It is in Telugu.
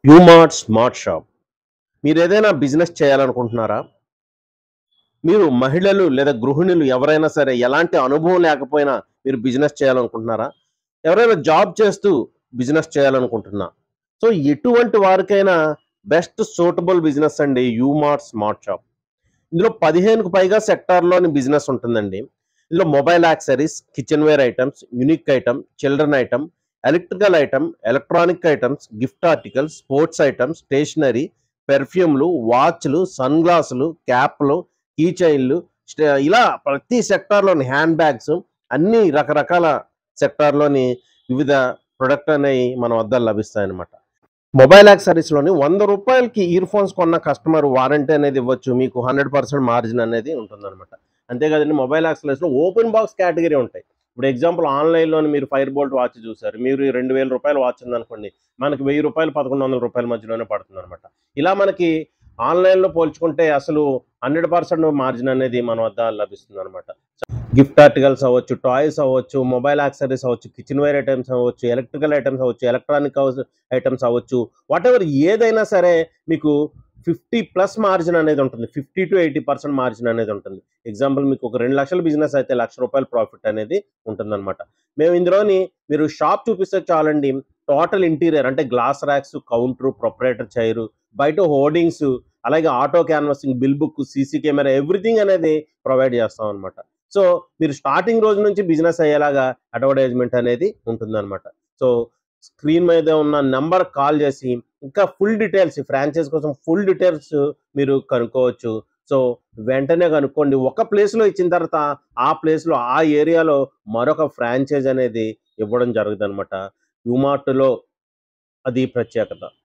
యూమార్ట్ స్మార్ట్ షాప్ మీరు ఏదైనా బిజినెస్ చేయాలనుకుంటున్నారా మీరు మహిళలు లేదా గృహిణులు ఎవరైనా సరే ఎలాంటి అనుభవం లేకపోయినా మీరు బిజినెస్ చేయాలనుకుంటున్నారా ఎవరైనా జాబ్ చేస్తూ బిజినెస్ చేయాలనుకుంటున్నా సో ఎటువంటి వారికైనా బెస్ట్ సూటబుల్ బిజినెస్ అండి యూమార్ట్ స్మార్ట్ షాప్ ఇందులో పదిహేనుకు పైగా సెక్టార్లోని బిజినెస్ ఉంటుందండి ఇందులో mobile accessories kitchenware items unique item children item electrical item electronic items gift articles sports items stationery పెర్ఫ్యూమ్లు వాచ్లు సన్ గ్లాసులు క్యాప్లు కీ చైన్లు స్టే- ఇలా ప్రతి సెక్టార్లోని హ్యాండ్ బ్యాగ్స్ అన్ని రకరకాల సెక్టార్లోని వివిధ ప్రొడక్ట్ అనేవి మన వద్ద లభిస్తాయి అన్నమాట మొబైల్ యాక్సరీస్లోని వంద రూపాయలకి ఇయర్ ఫోన్స్ కొన్న కస్టమర్ వారంటీ అనేది ఇవ్వచ్చు మీకు హండ్రెడ్ పర్సెంట్ మార్జిన్ అనేది ఉంటుందన్నమాట అంతేకాదండి మొబైల్ యాక్సరీస్లో ఓపెన్ బాక్స్ కేటగిరీ ఉంటాయి ఇప్పుడు ఎగ్జాంపుల్ ఆన్లైన్లో మీరు ఫైర్ బోల్ట్ వాచ్ చూసారు మీరు ఈ రెండు వేల రూపాయలు వాచ్ ఉందనుకోండి మనకి వెయ్యి రూపాయలు పదకొండు వందల రూపాయల మధ్యలోనే పడుతుంది అనమాట ఇలా మనకి ఆన్లైన్లో పోల్చుకుంటే అసలు హండ్రెడ్ పర్సెంట్ మార్జిన్ అనేది మన వద్ద లభిస్తుంది అనమాట గిఫ్ట్ ఆర్టికల్స్ అవ్వచ్చు టాయ్స్ అవ్వచ్చు మొబైల్ యాక్సరీస్ అవ్వచ్చు కిచెన్ వేర్ ఐటమ్స్ అవ్వచ్చు ఎలక్ట్రికల్ ఐటమ్స్ అవ్వచ్చు ఎలక్ట్రానిక్ ఐటమ్స్ అవ్వచ్చు వాట్ ఎవర్ ఏదైనా సరే మీకు ఫిఫ్టీ ప్లస్ మార్జిన్ అనేది ఉంటుంది fifty to eighty percent margin అనేది ఉంటుంది ఎగ్జాంపుల్ మీకు ఒక రెండు లక్షల బిజినెస్ అయితే లక్ష రూపాయల ప్రాఫిట్ అనేది ఉంటుందన్నమాట మేము ఇందులోని మీరు షాప్ చూపిస్తే చాలండి టోటల్ ఇంటీరియర్ అంటే glass racks counter proprietor chair బయట హోర్డింగ్స్ అలాగే auto canvassing bill book CC camera everything అనేది ప్రొవైడ్ చేస్తాం అనమాట సో మీరు స్టార్టింగ్ రోజు నుంచి బిజినెస్ అయ్యేలాగా అడ్వర్టైజ్మెంట్ అనేది ఉంటుందన్నమాట సో స్క్రీన్ మీద ఉన్న నెంబర్ కాల్ చేసి ఇంకా ఫుల్ డీటెయిల్స్ ఫ్రాంచైజ్ కోసం ఫుల్ డీటెయిల్స్ మీరు కనుక్కోవచ్చు సో వెంటనే కనుక్కోండి ఒక ప్లేస్లో ఇచ్చిన తర్వాత ఆ ప్లేస్లో ఆ ఏరియాలో మరొక ఫ్రాంచైజ్ అనేది ఇవ్వడం జరుగుతుంది అనమాట యూమార్ట్లో అది ప్రత్యేకత